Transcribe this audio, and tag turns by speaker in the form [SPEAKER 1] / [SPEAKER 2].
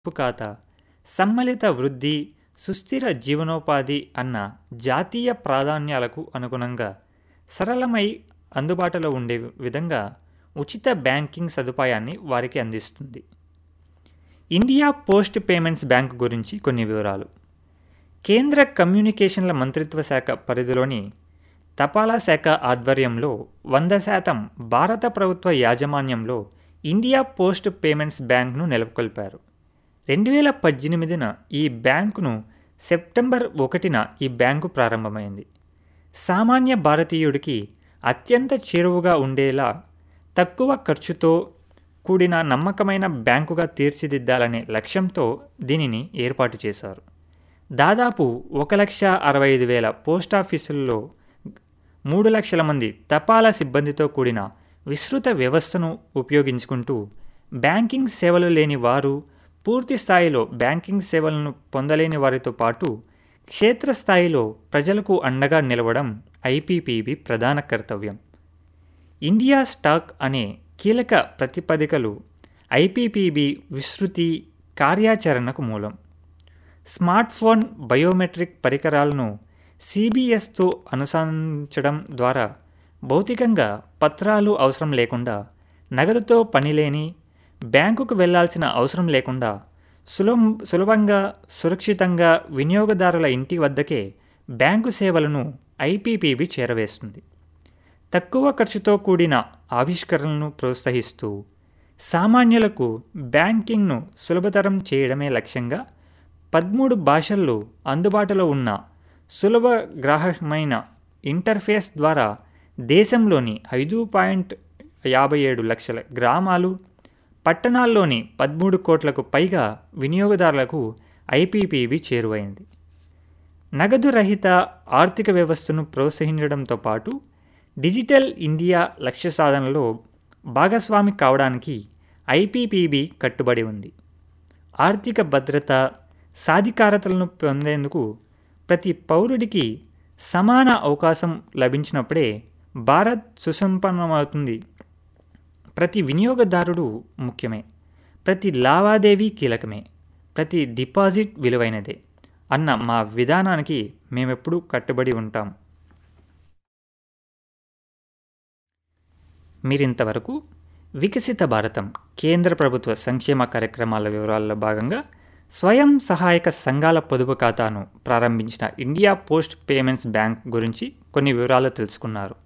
[SPEAKER 1] పొదుపు ఖాతా సమ్మిళిత వృద్ధి సుస్థిర జీవనోపాధి అన్న జాతీయ ప్రాధాన్యాలకు అనుగుణంగా సరళమై అందుబాటులో ఉండే విధంగా ఉచిత బ్యాంకింగ్ సదుపాయాన్ని వారికి అందిస్తుంది ఇండియా పోస్ట్ పేమెంట్స్ బ్యాంక్ గురించి కొన్ని వివరాలు కేంద్ర కమ్యూనికేషన్ల మంత్రిత్వ శాఖ పరిధిలోని తపాలా శాఖ ఆధ్వర్యంలో వంద శాతం భారత ప్రభుత్వ యాజమాన్యంలో ఇండియా పోస్ట్ పేమెంట్స్ బ్యాంక్ను నెలకొల్పారు రెండు వేల పద్దెనిమిదిన ఈ బ్యాంకును సెప్టెంబర్ ఒకటిన ఈ బ్యాంకు ప్రారంభమైంది సామాన్య భారతీయుడికి అత్యంత చేరువగా ఉండేలా తక్కువ ఖర్చుతో కూడిన నమ్మకమైన బ్యాంకుగా తీర్చిదిద్దాలనే లక్ష్యంతో దీనిని ఏర్పాటు చేశారు దాదాపు ఒక లక్ష అరవై ఐదు వేల పోస్టాఫీసుల్లో మూడు లక్షల మంది తపాలా సిబ్బందితో కూడిన విస్తృత వ్యవస్థను ఉపయోగించుకుంటూ బ్యాంకింగ్ సేవలు లేని వారు పూర్తి స్థాయిలో బ్యాంకింగ్ సేవలను పొందలేని వారితో పాటు క్షేత్రస్థాయిలో ప్రజలకు అండగా నిలవడం ఐపీపీబీ ప్రధాన కర్తవ్యం ఇండియా స్టాక్ అనే కీలక ప్రతిపదికలు ఐపీపీబీ విస్తృతి కార్యాచరణకు మూలం స్మార్ట్ ఫోన్ బయోమెట్రిక్ పరికరాలను సిబిఎస్తో అనుసంధించడం ద్వారా భౌతికంగా పత్రాలు అవసరం లేకుండా నగదుతో పనిలేని బ్యాంకుకు వెళ్లాల్సిన అవసరం లేకుండా సులభ సులభంగా సురక్షితంగా వినియోగదారుల ఇంటి వద్దకే బ్యాంకు సేవలను ఐపీపీబీ చేరవేస్తుంది తక్కువ ఖర్చుతో కూడిన ఆవిష్కరణలను ప్రోత్సహిస్తూ సామాన్యులకు బ్యాంకింగ్ను సులభతరం చేయడమే లక్ష్యంగా పదమూడు భాషల్లో అందుబాటులో ఉన్న సులభ గ్రాహకమైన ఇంటర్ఫేస్ ద్వారా దేశంలోని ఐదు పాయింట్ యాభై ఏడు లక్షల గ్రామాలు పట్టణాల్లోని పదమూడు కోట్లకు పైగా వినియోగదారులకు ఐపీపీబీ చేరువైంది నగదు రహిత ఆర్థిక వ్యవస్థను ప్రోత్సహించడంతో పాటు డిజిటల్ ఇండియా లక్ష్య సాధనలో భాగస్వామి కావడానికి ఐపీపీబీ కట్టుబడి ఉంది ఆర్థిక భద్రత సాధికారతలను పొందేందుకు ప్రతి పౌరుడికి సమాన అవకాశం లభించినప్పుడే భారత్ సుసంపన్నమవుతుంది ప్రతి వినియోగదారుడు ముఖ్యమే ప్రతి లావాదేవీ కీలకమే ప్రతి డిపాజిట్ విలువైనదే అన్న మా విధానానికి మేమెప్పుడూ కట్టుబడి ఉంటాం మీరింతవరకు వికసిత భారతం కేంద్ర ప్రభుత్వ సంక్షేమ కార్యక్రమాల వివరాల్లో భాగంగా స్వయం సహాయక సంఘాల పొదుపు ఖాతాను ప్రారంభించిన ఇండియా పోస్ట్ పేమెంట్స్ బ్యాంక్ గురించి కొన్ని వివరాలు తెలుసుకున్నారు